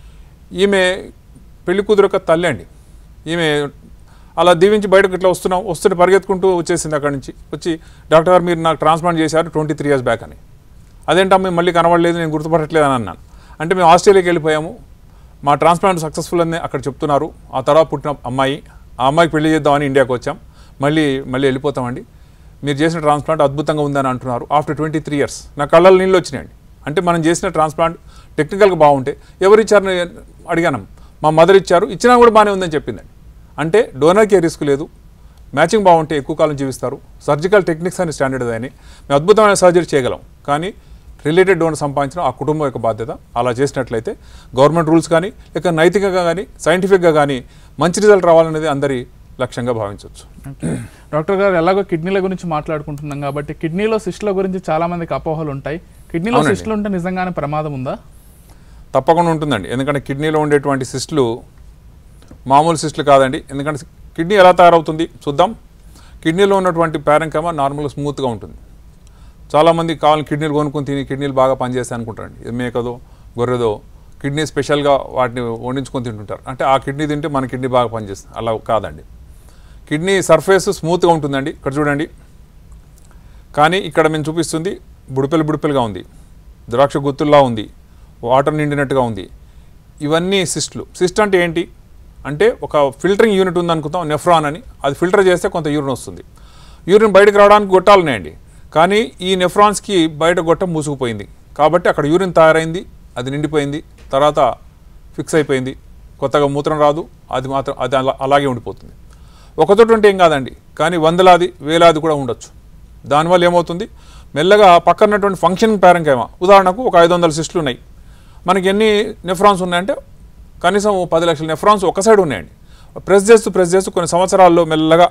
ఈమె పెళ్లి కూతురు యొక్క తల్లి అండి ఈమె అలా దీవించి బయటకు ఇట్లా వస్తున్నాం వస్తుంటే పరిగెత్తుకుంటూ వచ్చేసింది అక్కడి నుంచి వచ్చి డాక్టర్ గారు మీరు నాకు ట్రాన్స్ప్లాంట్ చేశారు ట్వంటీ త్రీ ఇయర్స్ బ్యాక్ అని అదేంటమ్మా మళ్ళీ కనబడలేదు నేను గుర్తుపట్టట్లేదు అని అన్నాను అంటే మేము ఆస్ట్రేలియాకి వెళ్ళిపోయాము మా ట్రాన్స్ప్లాంట్ సక్సెస్ఫుల్ అని అక్కడ చెప్తున్నారు ఆ తర్వాత పుట్టిన అమ్మాయి ఆ అమ్మాయికి పెళ్లి చేద్దామని ఇండియాకి వచ్చాం మళ్ళీ మళ్ళీ వెళ్ళిపోతామండి మీరు చేసిన ట్రాన్స్ప్లాంట్ అద్భుతంగా ఉందని అంటున్నారు ఆఫ్టర్ ట్వంటీ త్రీ ఇయర్స్ నా కళ్ళలో నీళ్ళు వచ్చినాయండి అంటే మనం చేసిన ట్రాన్స్ప్లాంట్ టెక్నికల్గా బాగుంటే ఎవరు ఇచ్చారని అడిగాను మా మదర్ ఇచ్చారు ఇచ్చినా కూడా బాగానే ఉందని చెప్పిందండి అంటే డోనర్కి ఏ రిస్క్ లేదు మ్యాచింగ్ బాగుంటే ఎక్కువ కాలం జీవిస్తారు సర్జికల్ టెక్నిక్స్ అని స్టాండర్డ్ అని మేము అద్భుతమైన సర్జరీ చేయగలం కానీ రిలేటెడ్ డోనర్ సంపాదించడం ఆ కుటుంబం యొక్క బాధ్యత అలా చేసినట్లయితే గవర్నమెంట్ రూల్స్ కానీ లేక నైతికంగా కానీ సైంటిఫిక్గా కానీ మంచి రిజల్ట్ రావాలనేది అందరి లక్ష్యంగా భావించవచ్చు ఓకే. డాక్టర్ గారు ఎలాగో కిడ్నీల గురించి మాట్లాడుకుంటున్నాం కాబట్టి కిడ్నీలో సిస్టుల గురించి చాలా మందికి అపోహలు ఉంటాయి కిడ్నీలో అవునండి. సిస్టులు ఉంటే నిజంగానే ప్రమాదం ఉందా తప్పకుండా ఉంటుందండి ఎందుకంటే కిడ్నీలో ఉండేటువంటి సిస్టులు మామూలు సిస్టులు కాదండి ఎందుకంటే కిడ్నీ ఎలా తయారవుతుంది చూద్దాం కిడ్నీలో ఉన్నటువంటి ప్యారంకమ నార్మల్గా స్మూత్గా ఉంటుంది చాలామంది కావాలని కిడ్నీలు కొనుక్కొని తిని కిడ్నీలు బాగా పనిచేస్తాయి అనుకుంటారండి ఇది మేకదో గొర్రెదో కిడ్నీ స్పెషల్గా వాటిని వండించుకొని తింటుంటారు అంటే ఆ కిడ్నీ తింటే మన కిడ్నీ బాగా పనిచేస్తుంది అలా కాదండి కిడ్నీ సర్ఫేస్ స్మూత్గా ఉంటుందండి ఇక్కడ చూడండి కానీ ఇక్కడ మేము చూపిస్తుంది బుడిపెలు బుడిపెలుగా ఉంది ద్రాక్ష గుత్తుల్లా ఉంది వాటర్ నిండినట్టుగా ఉంది ఇవన్నీ సిస్ట్లు సిస్ట్ అంటే ఏంటి అంటే ఒక ఫిల్టరింగ్ యూనిట్ ఉంది అనుకుంటాం నెఫ్రాన్ అని అది ఫిల్టర్ చేస్తే కొంత యూరిన్ వస్తుంది యూరిన్ బయటకు రావడానికి గొట్టాలు ఉన్నాయండి కానీ ఈ నెఫ్రాన్స్కి బయట గొట్టం మూసుకుపోయింది కాబట్టి అక్కడ యూరిన్ తయారైంది అది నిండిపోయింది తర్వాత ఫిక్స్ అయిపోయింది కొత్తగా మూత్రం రాదు అది మాత్రం అది అలా అలాగే ఉండిపోతుంది ఒకచోట ఉంటే ఏం కాదండి కానీ వందలాది వేలాది కూడా ఉండొచ్చు దానివల్ల ఏమవుతుంది మెల్లగా పక్కనటువంటి ఫంక్షనింగ్ పేరంకేమో ఉదాహరణకు ఒక ఐదు వందల సిస్టులు ఉన్నాయి మనకి ఎన్ని నెఫ్రాన్స్ ఉన్నాయంటే కనీసం ఓ పది లక్షల నెఫ్రాన్స్ ఒక సైడ్ ఉన్నాయండి ప్రెస్ చేస్తూ ప్రెస్ చేస్తూ కొన్ని సంవత్సరాల్లో మెల్లగా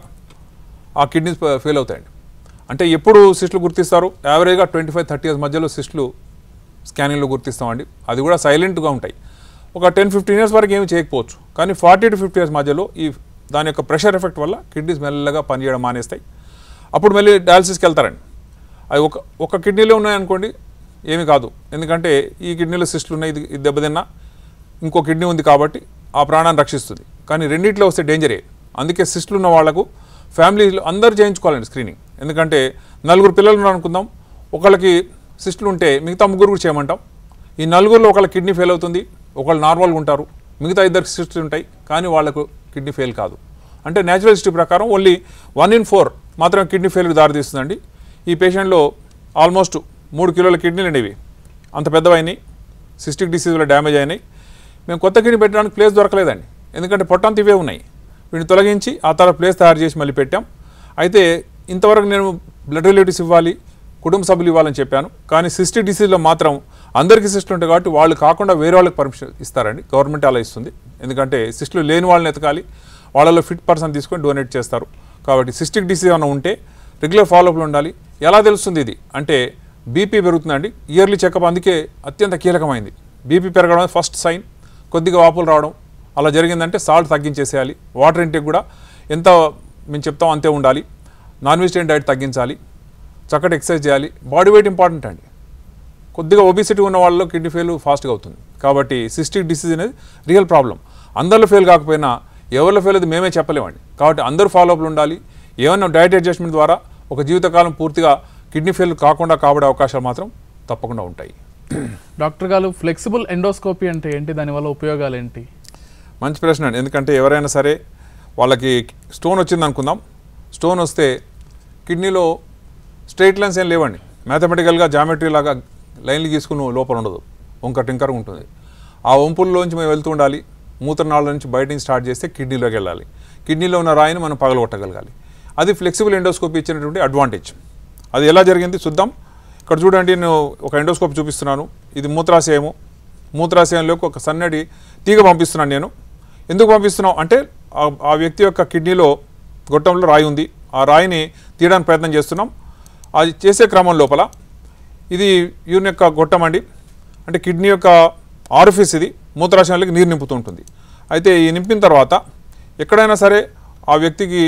ఆ కిడ్నీస్ ఫెయిల్ అవుతాయండి అంటే ఎప్పుడు సిస్టులు గుర్తిస్తారు యావరేజ్గా ట్వంటీ ఫైవ్ థర్టీ ఇయర్స్ మధ్యలో సిస్టులు స్కానింగ్లో గుర్తిస్తామండి అది కూడా సైలెంట్గా ఉంటాయి ఒక టెన్ ఫిఫ్టీన్ ఇయర్స్ వరకు ఏమి చేయకపోవచ్చు కానీ ఫార్టీ టు ఫిఫ్టీ ఇయర్స్ మధ్యలో ఈ దాని యొక్క ప్రెషర్ ఎఫెక్ట్ వల్ల కిడ్నీస్ మెల్లగా పనిచేయడం మానేస్తాయి అప్పుడు మళ్ళీ డయాలసిస్కి వెళ్తారండి అవి ఒక ఒక కిడ్నీలో ఉన్నాయనుకోండి ఏమీ కాదు ఎందుకంటే ఈ కిడ్నీలో సిస్టులు ఉన్నాయి ఇది ఇది దెబ్బతిన్నా ఇంకో కిడ్నీ ఉంది కాబట్టి ఆ ప్రాణాన్ని రక్షిస్తుంది కానీ రెండిట్లో వస్తే డేంజరే అందుకే సిస్టులు ఉన్న వాళ్ళకు ఫ్యామిలీలో అందరూ చేయించుకోవాలండి స్క్రీనింగ్ ఎందుకంటే నలుగురు పిల్లలు ఉన్నారు అనుకుందాం ఒకళ్ళకి సిస్టులు ఉంటే మిగతా ముగ్గురు కూడా చేయమంటాం ఈ నలుగురిలో ఒకళ్ళ కిడ్నీ ఫెయిల్ అవుతుంది ఒకళ్ళు నార్మల్గా ఉంటారు మిగతా ఇద్దరికి సిస్టులు ఉంటాయి కానీ వాళ్ళకు కిడ్నీ ఫెయిల్ కాదు అంటే న్యాచురల్ హిస్టరీ ప్రకారం ఓన్లీ వన్ ఇన్ ఫోర్ మాత్రమే కిడ్నీ ఫెయిల్కి దారితీస్తుందండి ఈ పేషెంట్లో ఆల్మోస్ట్ మూడు కిలోల కిడ్నీలు అనేవి అంత పెద్దవైనాయి సిస్టిక్ డిసీజ్ వల్ల డ్యామేజ్ అయినాయి మేము కొత్త కిడ్నీ పెట్టడానికి ప్లేస్ దొరకలేదండి ఎందుకంటే పొట్టంత ఇవే ఉన్నాయి వీటిని తొలగించి ఆ తర్వాత ప్లేస్ తయారు చేసి మళ్ళీ పెట్టాం అయితే ఇంతవరకు నేను బ్లడ్ రిలేటివ్స్ ఇవ్వాలి కుటుంబ సభ్యులు ఇవ్వాలని చెప్పాను కానీ సిస్టిక్ డిసీజ్లో మాత్రం అందరికీ సిస్టులు ఉంటాయి కాబట్టి వాళ్ళు కాకుండా వేరే వాళ్ళకి పర్మిషన్ ఇస్తారండి గవర్నమెంట్ అలా ఇస్తుంది ఎందుకంటే సిస్టులు లేని వాళ్ళని ఎతకాలి వాళ్ళలో ఫిట్ పర్సన్ తీసుకొని డొనేట్ చేస్తారు కాబట్టి సిస్టిక్ డిసీజ్ ఏమైనా ఉంటే రెగ్యులర్ ఫాలోఅప్లో ఉండాలి ఎలా తెలుస్తుంది ఇది అంటే బీపీ పెరుగుతుందండి ఇయర్లీ చెకప్ అందుకే అత్యంత కీలకమైంది బీపీ పెరగడం ఫస్ట్ సైన్ కొద్దిగా వాపులు రావడం అలా జరిగిందంటే సాల్ట్ తగ్గించేసేయాలి వాటర్ ఇంటేక్ కూడా ఎంత మేము చెప్తాం అంతే ఉండాలి నాన్ వెజిటేరియన్ డైట్ తగ్గించాలి చక్కటి ఎక్సర్సైజ్ చేయాలి బాడీ వెయిట్ ఇంపార్టెంట్ అండి కొద్దిగా ఒబిసిటీ ఉన్న వాళ్ళలో కిడ్నీ ఫెయిల్ ఫాస్ట్గా అవుతుంది కాబట్టి సిస్టిక్ డిసీజ్ అనేది రియల్ ప్రాబ్లం అందరిలో ఫెయిల్ కాకపోయినా ఎవరిలో ఫెయిల్ అది మేమే చెప్పలేమండి కాబట్టి అందరూ ఫాలోఅప్లు ఉండాలి ఏమన్నా డైట్ అడ్జస్ట్మెంట్ ద్వారా ఒక జీవితకాలం పూర్తిగా కిడ్నీ ఫెయిల్ కాకుండా కాబడే అవకాశాలు మాత్రం తప్పకుండా ఉంటాయి డాక్టర్ గారు ఫ్లెక్సిబుల్ ఎండోస్కోపీ అంటే ఏంటి దానివల్ల ఉపయోగాలు ఏంటి మంచి ప్రశ్న అండి ఎందుకంటే ఎవరైనా సరే వాళ్ళకి స్టోన్ వచ్చింది అనుకుందాం స్టోన్ వస్తే కిడ్నీలో స్ట్రైట్ లైన్స్ ఏం లేవండి మ్యాథమెటికల్గా జామెట్రీ లాగా లైన్లు గీసుకుని లోపల ఉండదు వంక టింకర్ ఉంటుంది ఆ వంపుల్లోంచి మేము వెళ్తూ ఉండాలి మూత్రనాళ నుంచి బయట నుంచి స్టార్ట్ చేస్తే కిడ్నీలోకి వెళ్ళాలి కిడ్నీలో ఉన్న రాయిని మనం పగలగొట్టగలగాలి అది ఫ్లెక్సిబుల్ ఎండోస్కోపీ ఇచ్చినటువంటి అడ్వాంటేజ్ అది ఎలా జరిగింది చూద్దాం ఇక్కడ చూడండి నేను ఒక ఎండోస్కోప్ చూపిస్తున్నాను ఇది మూత్రాశయము మూత్రాశయంలోకి ఒక సన్నటి తీగ పంపిస్తున్నాను నేను ఎందుకు పంపిస్తున్నాం అంటే ఆ- ఆ వ్యక్తి యొక్క కిడ్నీలో గొట్టంలో రాయి ఉంది ఆ రాయిని తీయడానికి ప్రయత్నం చేస్తున్నాం అది చేసే క్రమం లోపల ఇది యూరిన్ యొక్క గొట్టం అండి అంటే కిడ్నీ యొక్క ఆరిఫిస్ ఇది మూత్రాశయంలోకి నీరు నింపుతూ ఉంటుంది అయితే ఈ నింపిన తర్వాత ఎక్కడైనా సరే ఆ వ్యక్తికి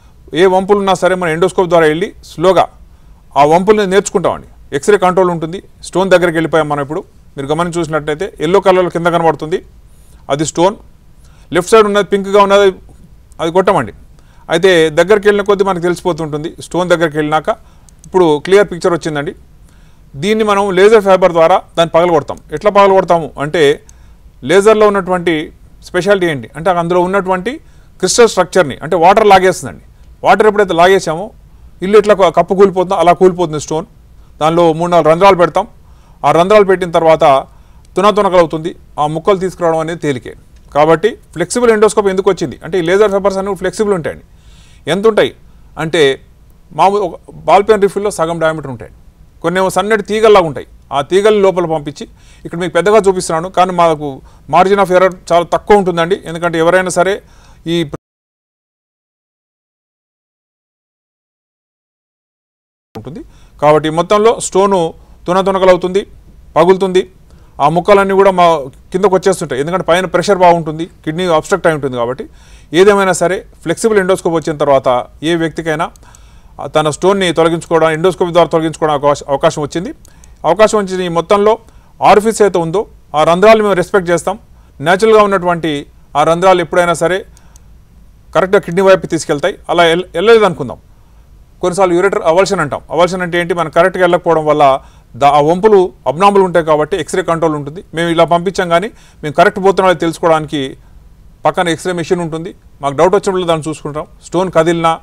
ఏ వంపులు ఉన్నా సరే మన ఎండోస్కోప్ ద్వారా వెళ్ళి స్లోగా ఆ వంపుల్ని నేర్చుకుంటామండి ఎక్స్రే కంట్రోల్ ఉంటుంది స్టోన్ దగ్గరికి వెళ్ళిపోయాం మనం ఇప్పుడు మీరు గమనించి చూసినట్టయితే ఎల్లో కలర్లో కింద కనబడుతుంది అది స్టోన్ లెఫ్ట్ సైడ్ ఉన్నది పింక్గా ఉన్నది అది కొట్టమండి అయితే దగ్గరికి వెళ్ళిన కొద్దీ మనకు తెలిసిపోతుంటుంది స్టోన్ దగ్గరికి వెళ్ళినాక ఇప్పుడు క్లియర్ పిక్చర్ వచ్చిందండి దీన్ని మనం లేజర్ ఫైబర్ ద్వారా దాన్ని పగలగొడతాం ఎట్లా పగలగొడతాము అంటే లేజర్లో ఉన్నటువంటి స్పెషాలిటీ ఏంటి అంటే అందులో ఉన్నటువంటి క్రిస్టల్ స్ట్రక్చర్ని అంటే వాటర్ లాగేస్తుందండి వాటర్ ఎప్పుడైతే లాగేసామో ఇల్లు ఎట్లా క- కప్పు కూలిపోతుందో అలా కూలిపోతుంది స్టోన్ దానిలో మూడు నాలుగు రంధ్రాలు పెడతాం ఆ రంధ్రాలు పెట్టిన తర్వాత తున తునకలవుతుంది ఆ ముక్కలు తీసుకురావడం అనేది తేలికే కాబట్టి ఫ్లెక్సిబుల్ ఎండోస్కోప్ ఎందుకు వచ్చింది అంటే ఈ లేజర్ ఫైబర్స్ అనేవి ఫ్లెక్సిబుల్ ఉంటాయండి ఎంత ఉంటాయి అంటే మామూలు ఒక బాల్ పెన్ రిఫిల్లో సగం డయామీటర్ ఉంటాయి కొన్ని ఏమో సన్నటి తీగల్లాగా ఉంటాయి ఆ తీగల లోపల పంపించి ఇక్కడ మీకు పెద్దగా చూపిస్తున్నాను కానీ మాకు మార్జిన్ ఆఫ్ ఎర్రర్ చాలా తక్కువ ఉంటుందండి ఎందుకంటే ఎవరైనా సరే ఈ ఉంటుంది కాబట్టి మొత్తంలో స్టోను తున తునకలవుతుంది పగులుతుంది ఆ ముక్కలన్నీ కూడా మా కిందకు వచ్చేస్తుంటాయి ఎందుకంటే పైన ప్రెషర్ బాగుంటుంది కిడ్నీ అబ్స్ట్రక్ట్ అయి ఉంటుంది కాబట్టి ఏదేమైనా సరే ఫ్లెక్సిబుల్ ఎండోస్కోప్ వచ్చిన తర్వాత ఏ వ్యక్తికైనా ఆ తన స్టోన్ని తొలగించుకోవడం ఎండోస్కోపీ ద్వారా తొలగించుకోవడం అవకాశం అవకాశం వచ్చింది అవకాశం వచ్చిన ఈ మొత్తంలో ఆర్ఫీస్ అయితే ఉందో ఆ రంధ్రాలు మేము రెస్పెక్ట్ చేస్తాం న్యాచురల్గా ఉన్నటువంటి ఆ రంధ్రాలు ఎప్పుడైనా సరే కరెక్ట్గా కిడ్నీ వైపు తీసుకెళ్తాయి అలా ఎల్ వెళ్ళలేదు అనుకుందాం కొన్నిసార్లు యూరేటర్ అవల్షన్ అంటాం అవల్షన్ అంటే ఏంటి మనం కరెక్ట్గా వెళ్ళకపోవడం వల్ల దా ఆ వంపులు అబ్నార్మల్ ఉంటాయి కాబట్టి ఎక్స్రే కంట్రోల్ ఉంటుంది మేము ఇలా పంపించాం కానీ మేము కరెక్ట్ పోతున్నామో తెలుసుకోవడానికి పక్కన ఎక్స్రే మెషిన్ ఉంటుంది మాకు డౌట్ వచ్చినప్పుడు దాన్ని చూసుకుంటాం స్టోన్ కదిలినా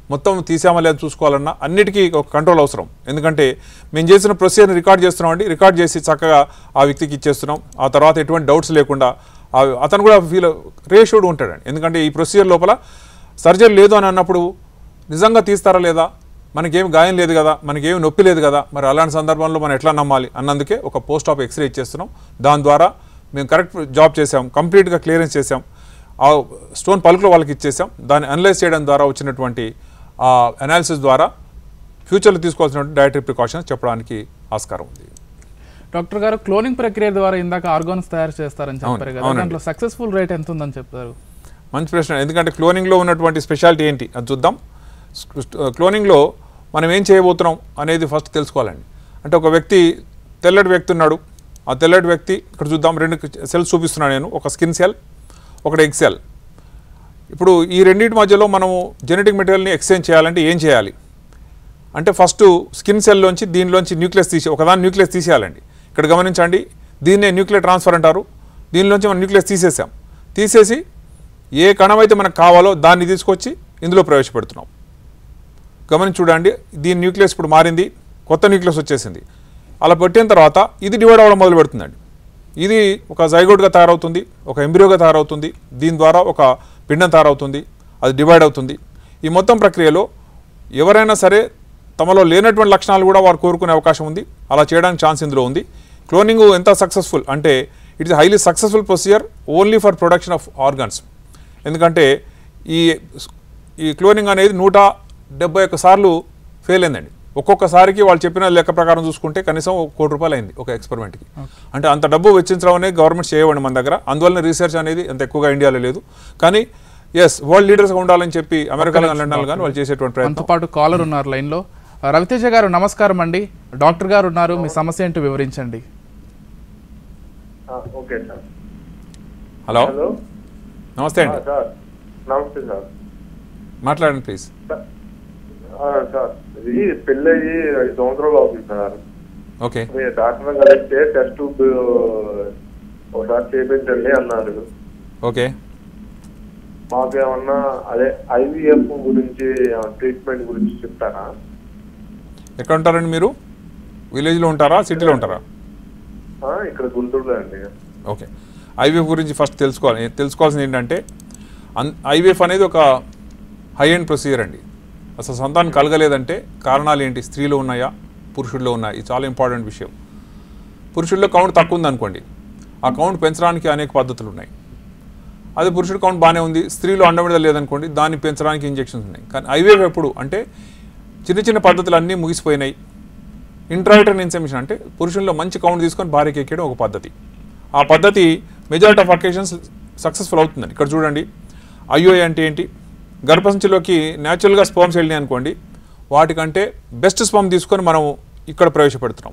మొత్తం తీసామా లేదా చూసుకోవాలన్నా అన్నిటికీ ఒక కంట్రోల్ అవసరం ఎందుకంటే మేము చేసిన ప్రొసీజర్ని రికార్డ్ చేస్తున్నాం అండి రికార్డ్ చేసి చక్కగా ఆ వ్యక్తికి ఇచ్చేస్తున్నాం ఆ తర్వాత ఎటువంటి డౌట్స్ లేకుండా ఆ- అతను కూడా ఫీల్ రేషోడ్ ఉంటాడండి ఎందుకంటే ఈ ప్రొసీజర్ లోపల సర్జరీ లేదు అని అన్నప్పుడు నిజంగా తీస్తారా లేదా మనకేం గాయం లేదు కదా మనకేం నొప్పి లేదు కదా మరి అలాంటి సందర్భంలో మనం ఎట్లా నమ్మాలి అన్నందుకే ఒక పోస్ట్ ఆఫ్ ఎక్స్రే ఇచ్చేస్తున్నాం దాని ద్వారా మేము కరెక్ట్ జాబ్ చేసాం కంప్లీట్గా క్లియరెన్స్ చేసాం ఆ స్టోన్ పలుకులో వాళ్ళకి ఇచ్చేసాం దాన్ని అనలైజ్ చేయడం ద్వారా వచ్చినటువంటి ఆ అనాలిసిస్ ద్వారా ఫ్యూచర్లో తీసుకోవాల్సినటువంటి డైటరీ ప్రికాషన్స్ చెప్పడానికి ఆస్కారం ఉంది డాక్టర్ గారు క్లోనింగ్ ప్రక్రియ ద్వారా ఇందాక ఆర్గాన్స్ తయారు చేస్తారని చెప్పారు అవును, కదా అవునండి. దాంట్లో సక్సెస్ఫుల్ రేట్ ఎంత ఉందని చెప్తారు మంచి ప్రశ్న ఎందుకంటే క్లోనింగ్లో ఉన్నటువంటి స్పెషాలిటీ ఏంటి అది చూద్దాం స్- క్లోనింగ్లో మనం ఏం చేయబోతున్నాం అనేది ఫస్ట్ తెలుసుకోవాలండి అంటే ఒక వ్యక్తి తెల్లటి వ్యక్తి ఉన్నాడు ఆ తెల్లటి వ్యక్తి ఇక్కడ చూద్దాం రెండు సెల్స్ చూపిస్తున్నాను నేను ఒక స్కిన్ సెల్ ఒకటి ఎగ్ సెల్ ఇప్పుడు ఈ రెండింటి మధ్యలో మనము జెనెటిక్ మెటీరియల్ని ఎక్స్చేంజ్ చేయాలంటే ఏం చేయాలి అంటే ఫస్ట్ స్కిన్ సెల్లోంచి దీనిలోంచి న్యూక్లియస్ తీసి ఒకదాని న్యూక్లియస్ తీసేయాలండి ఇక్కడ గమనించండి దీన్నే న్యూక్లియర్ ట్రాన్స్ఫర్ అంటారు దీనిలోంచి మనం న్యూక్లియస్ తీసేసాం తీసేసి ఏ కణం అయితే మనకు కావాలో దాన్ని తీసుకొచ్చి ఇందులో ప్రవేశపెడుతున్నాం గమనించి చూడండి దీని న్యూక్లియస్ ఇప్పుడు మారింది కొత్త న్యూక్లియస్ వచ్చేసింది అలా పెట్టిన తర్వాత ఇది డివైడ్ అవ్వడం మొదలు పెడుతుందండి ఇది ఒక జైగోడ్గా తయారవుతుంది ఒక ఎంబ్రియోగా తయారవుతుంది దీని ద్వారా ఒక పిండం తయారవుతుంది అది డివైడ్ అవుతుంది ఈ మొత్తం ప్రక్రియలో ఎవరైనా సరే తమలో లేనటువంటి లక్షణాలు కూడా వారు కోరుకునే అవకాశం ఉంది అలా చేయడానికి ఛాన్స్ ఇందులో ఉంది క్లోనింగ్ ఎంత సక్సెస్ఫుల్ అంటే it is highly successful procedure only for production of organs ఎందుకంటే ఈ ఈ క్లోనింగ్ అనేది నూట డెబ్బై ఒక్క సార్లు ఫెయిల్ అయిందండి ఒక్కొక్కసారికి వాళ్ళు చెప్పిన లెక్క ప్రకారం చూసుకుంటే కనీసం ఒక కోటి రూపాయలు అయింది ఒక ఎక్స్పెరిమెంట్కి అంటే అంత డబ్బు వెచ్చించడం అనేది గవర్నమెంట్ చేయవండి మన దగ్గర అందువల్ల రీసెర్చ్ అనేది అంత ఎక్కువగా ఇండియాలో లేదు కానీ ఎస్ వరల్డ్ లీడర్స్గా ఉండాలని చెప్పి అమెరికాలో లండన్ కానీ వాళ్ళు చేసేటువంటి మనతో ప్రయత్నం పాటు కాలర్ ఉన్నారు లైన్లో రవితేజ గారు నమస్కారం అండి డాక్టర్ గారు ఉన్నారు మీ సమస్య ఏంటో వివరించండి ఆ, ఓకే సార్ హలో హలో నమస్తే ఆ, అండి సార్ నమస్తే సార్ మాట్లాడండి ప్లీజ్ ఆ, సార్ ఇది పెళ్ళయి ఐదు సంవత్సరాలు అవుతుంది సార్ ఓకే మీ డాక్టర్ కలిస్తే టెస్ట్ ట్యూబ్ ఒకసారి చేపించండి అన్నారు ఓకే మాకేమన్నా అదే ఐవీఎఫ్ గురించి ట్రీట్మెంట్ గురించి చెప్తారా ఎక్కడ ఉంటారండి మీరు విలేజ్లో ఉంటారా సిటీలో ఉంటారా ఆ, ఇక్కడ గుంటూరులో అండి ఓకే ఐవీఎఫ్ గురించి ఫస్ట్ తెలుసుకోవాలి తెలుసుకోవాల్సింది ఏంటంటే అన్ ఐవీఎఫ్ అనేది ఒక హై ఎండ్ ప్రొసీజర్ అండి అసలు సంతానం కలగలేదంటే కారణాలు ఏంటి స్త్రీలో ఉన్నాయా పురుషుల్లో ఉన్నాయా ఇది చాలా ఇంపార్టెంట్ విషయం పురుషుల్లో కౌంట్ తక్కువ ఉందనుకోండి ఆ కౌంట్ పెంచడానికి అనేక పద్ధతులు ఉన్నాయి అదే పురుషుడు కౌంట్ బాగానే ఉంది స్త్రీలో అండమిడత లేదనుకోండి దాన్ని పెంచడానికి ఇంజెక్షన్స్ ఉన్నాయి కానీ ఐవీఎఫ్ ఎప్పుడు అంటే చిన్న చిన్న పద్ధతులు అన్నీ ముగిసిపోయినాయి ఇంట్రాయిటర్న్ ఇన్సెమిషన్ అంటే పురుషుల్లో మంచి కౌంట్ తీసుకొని భార్యకి ఎక్కడం ఒక పద్ధతి ఆ పద్ధతి మెజారిటీ ఆఫ్ అకేషన్స్ సక్సెస్ఫుల్ అవుతుందండి ఇక్కడ చూడండి ఐఓఏ అంటే ఏంటి గర్భసంచిలోకి న్యాచురల్గా స్పర్మ్స్ వెళ్ళినాయి అనుకోండి వాటికంటే బెస్ట్ స్పర్మ్ తీసుకొని మనం ఇక్కడ ప్రవేశపెడుతున్నాం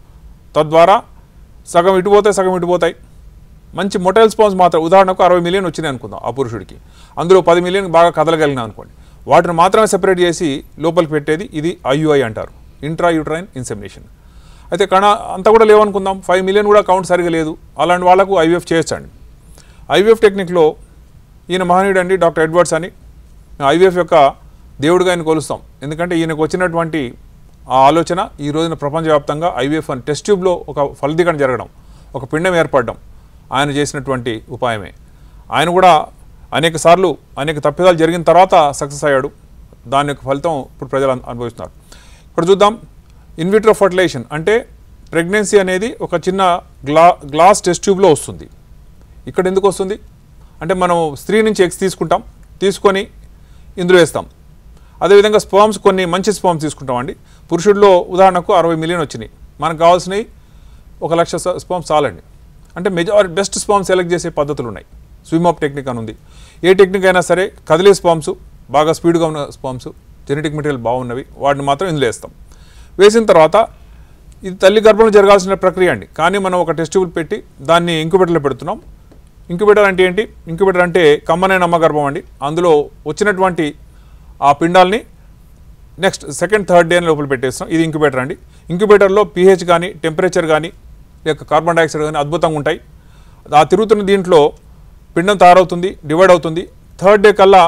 తద్వారా సగం ఇటు పోతాయి సగం ఇటు పోతాయి మంచి మొటైల్ స్పాన్స్ మాత్రం ఉదాహరణకు అరవై మిలియన్ వచ్చినాయి అనుకుందాం ఆ పురుషుడికి అందులో పది మిలియన్ బాగా కదలగలిగిన అనుకోండి వాటిని మాత్రమే సెపరేట్ చేసి లోపలికి పెట్టేది ఇది ఐయుఐ అంటారు ఇంట్రా యూట్రైన్ ఇన్సెమినేషన్ అయితే కణ అంతా కూడా లేవనుకుందాం ఫైవ్ మిలియన్ కూడా కౌంట్ సరిగా లేదు అలాంటి వాళ్ళకు ఐవీఎఫ్ చేయొచ్చండి ఐవీఎఫ్ టెక్నిక్లో ఈయన మహనీయుడు అండి డాక్టర్ ఎడ్వర్డ్స్ అని ఐవీఎఫ్ యొక్క దేవుడిగా ఆయన కొలుస్తాం ఎందుకంటే ఈయనకు వచ్చినటువంటి ఆ ఆలోచన ఈ రోజున ప్రపంచవ్యాప్తంగా ఐవీఎఫ్ అని టెస్ట్ ట్యూబ్లో ఒక ఫలదీకరణ జరగడం ఒక పిండం ఏర్పడడం ఆయన చేసినటువంటి ఉపాయమే ఆయన కూడా అనేక సార్లు అనేక తప్పిదాలు జరిగిన తర్వాత సక్సెస్ అయ్యాడు దాని యొక్క ఫలితం ఇప్పుడు ప్రజలు అను- అనుభవిస్తున్నారు ఇక్కడ చూద్దాం ఇన్విట్రో ఫర్టిలైజేషన్ అంటే ప్రెగ్నెన్సీ అనేది ఒక చిన్న గ్లా గ్లాస్ టెస్ట్ ట్యూబ్లో వస్తుంది ఇక్కడ ఎందుకు వస్తుంది అంటే మనం స్త్రీ నుంచి ఎగ్స్ తీసుకుంటాం తీసుకొని ఇందులో వేస్తాం అదేవిధంగా స్పర్మ్స్ కొన్ని మంచి స్పర్మ్స్ తీసుకుంటామండి పురుషుడిలో ఉదాహరణకు అరవై మిలియన్ వచ్చినాయి మనకు కావాల్సినవి ఒక లక్ష స్పర్మ్స్ చాలండి అంటే మెజారిటీ బెస్ట్ స్పర్మ్స్ సెలెక్ట్ చేసే పద్ధతులు ఉన్నాయి స్విమ్ అప్ టెక్నిక్ అని ఉంది ఏ టెక్నిక్ అయినా సరే కదిలే స్పర్మ్స్ బాగా స్పీడ్గా ఉన్న స్పర్మ్స్ జెనెటిక్ మెటీరియల్ బాగున్నవి వాటిని మాత్రం ఇందులో వేస్తాం వేసిన తర్వాత ఇది తల్లి గర్భంలో జరగాల్సిన ప్రక్రియ అండి కానీ మనం ఒక టెస్ట్ ట్యూబ్ పెట్టి దాన్ని ఇంక్యుబేటర్లో పెడుతున్నాం ఇంక్యుబేటర్ అంటే ఏంటి ఇంక్యుబేటర్ అంటే కమ్మనైన అమ్మ గర్భం అండి అందులో వచ్చినటువంటి ఆ పిండాల్ని నెక్స్ట్ సెకండ్ థర్డ్ డే లోపల పెట్టేస్తాం ఇది ఇంక్యుబేటర్ అండి ఇంక్యుబేటర్లో పీహెచ్ కానీ టెంపరేచర్ కానీ లేక కార్బన్ డైఆక్సైడ్ కానీ అద్భుతంగా ఉంటాయి ఆ తిరుగుతున్న దీంట్లో పిండం తయారవుతుంది డివైడ్ అవుతుంది థర్డ్ డే కల్లా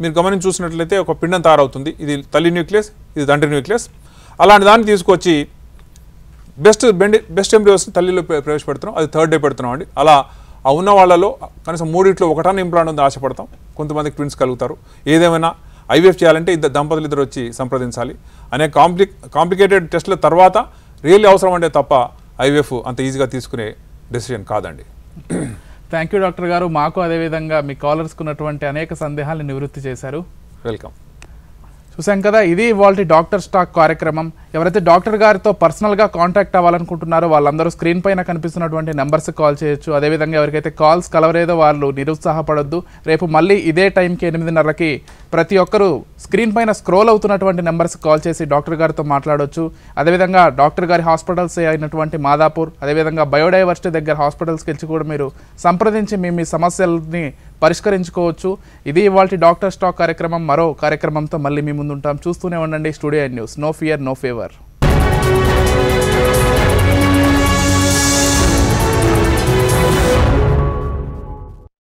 మీరు గమనించి చూసినట్లయితే ఒక పిండం తయారవుతుంది ఇది తల్లి న్యూక్లియస్ ఇది తండ్రి న్యూక్లియస్ అలాంటి దాన్ని తీసుకొచ్చి బెస్ట్ బెండి బెస్ట్ ఎంబ్రియోస్ని తల్లిలో ప్ర- ప్రవేశపెడుతున్నాం అది థర్డ్ డే పెడుతున్నాం అండి అలా ఆ ఉన్న వాళ్ళలో కనీసం మూడిట్లో ఒకటాన్ని ఇంప్లాంట్ ఉంది ఆశపడతాం కొంతమందికి ట్విన్స్ కలుగుతారు ఏదేమైనా ఐవీఎఫ్ చేయాలంటే ఇద్దరు దంపతులు ఇద్దరు వచ్చి సంప్రదించాలి అనే కాంప్లి కాంప్లికేటెడ్ టెస్ట్ల తర్వాత రియల్లీ అవసరం అంటే తప్ప ఐవీఎఫ్ అంత ఈజీగా తీసుకునే డెసిషన్ కాదండి థ్యాంక్ యూ డాక్టర్ గారు మాకు అదేవిధంగా మీ కాలర్స్కి ఉన్నటువంటి అనేక సందేహాలను నివృత్తి చేశారు వెల్కమ్ చూసాం కదా ఇది ఇవాళ డాక్టర్ స్టాక్ కార్యక్రమం ఎవరైతే డాక్టర్ గారితో పర్సనల్గా కాంటాక్ట్ అవ్వాలనుకుంటున్నారో వాళ్ళందరూ స్క్రీన్ పైన కనిపిస్తున్నటువంటి నెంబర్స్కి కాల్ చేయొచ్చు అదేవిధంగా ఎవరికైతే కాల్స్ కలవలేదో వాళ్ళు నిరుత్సాహపడొద్దు రేపు మళ్ళీ ఇదే టైంకి ఎనిమిదిన్నరకి ప్రతి ఒక్కరూ స్క్రీన్ పైన స్క్రోల్ అవుతున్నటువంటి నెంబర్స్కి కాల్ చేసి డాక్టర్ గారితో మాట్లాడొచ్చు అదేవిధంగా డాక్టర్ గారి హాస్పిటల్స్ అయినటువంటి మాదాపూర్ అదేవిధంగా బయోడైవర్సిటీ దగ్గర హాస్పిటల్స్కి వెళ్ళి కూడా మీరు సంప్రదించి మీ మీ సమస్యల్ని పరిష్కరించుకోవచ్చు ఇది ఇవాళ డాక్టర్ స్టాక్ కార్యక్రమం మరో కార్యక్రమంతో మళ్ళీ మీ ముందుంటాం చూస్తూనే ఉండండి studio news no fear no favour